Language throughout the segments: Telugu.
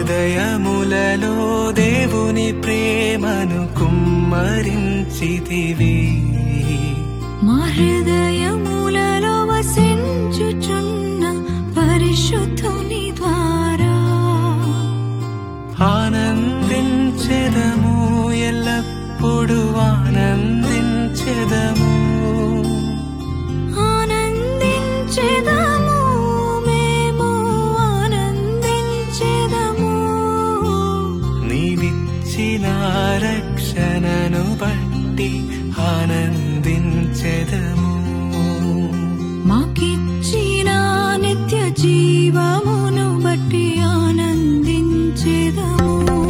హృదయములలో దేవుని ప్రేమను కుమ్మరించితివి మా హృదయములలో వసించుచున్న పరిశుద్ధుని ద్వారా ఆనందించెదము ఎల్లప్పుడు ఆనందించెదము ఆనందించెదము మేము ఆనందించెదము నీవిచ్చిన రక్షణను బట్టి ఆనందించెదము మాకిచ్చిన నిత్య జీవమును బట్టి ఆనందించెదము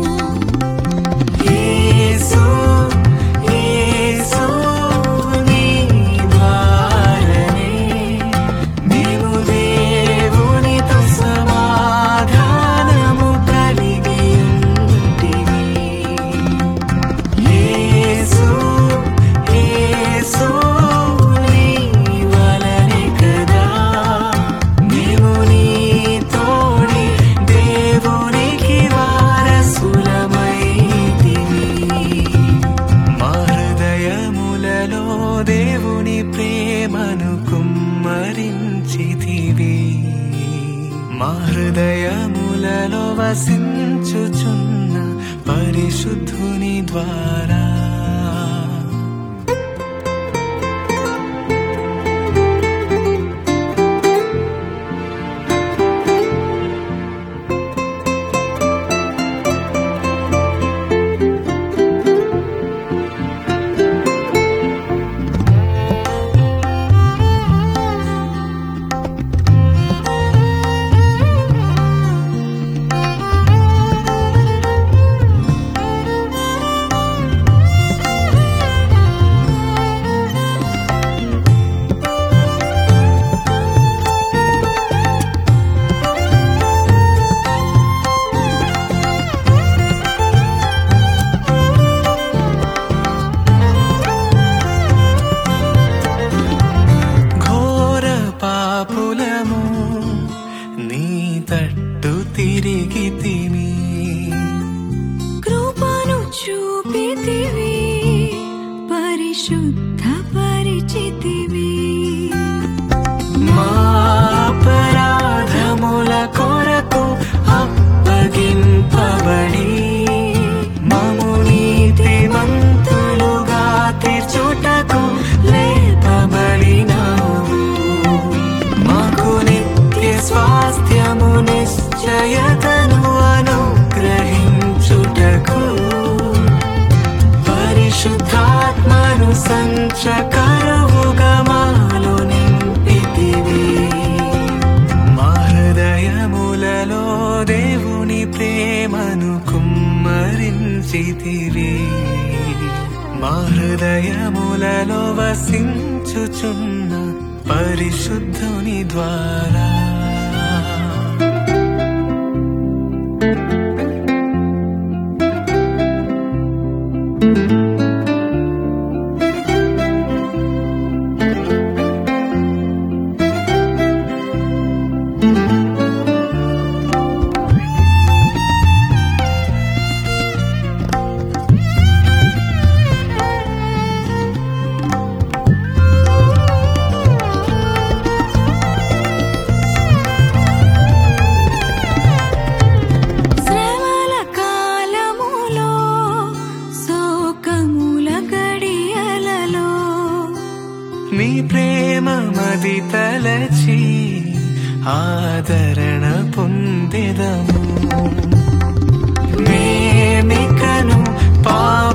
యేసు యేసు నీ ద్వారానే మేము దేవునితో సమాధానము కలిగి ఉంటిమి యేసు యేసు నీ వలనే కదా మేము నీ తోడి దేవునికి వారసులమైతిమి మా హృదయములలో దేవుని ప్రేమను కుమ్మరించితివి మా హృదయములలో వసించుచున్న పరిశుద్ధుని ద్వారా ఘోర పాపులము నీ తట్టు తిరిగి తిని కృపను చూపితివి పరిశుద్ధ పరిచితివి మా అపరాధముల కొరకు అప్పగింపబడి మము నీతిమంతులుగా తీర్చుటకు లేపబడినావు మాకు నిత్య స్వాస్థ్యము నిశ్చయతను అనుగ్రహించుటకు పరిశుద్ధాత్మను సంచకరువుగా మాలో నింపితివి మా హృదయములలో దేవుని ప్రేమను కుమ్మరించితివి మా హృదయములలో వసించుచున్న పరిశుద్ధుని ద్వారా శ్రమల కాలములో శోకముల గడియలలో నీ ప్రేమ మది తలచి ఆదరణ పొందెదము మేమికను పావ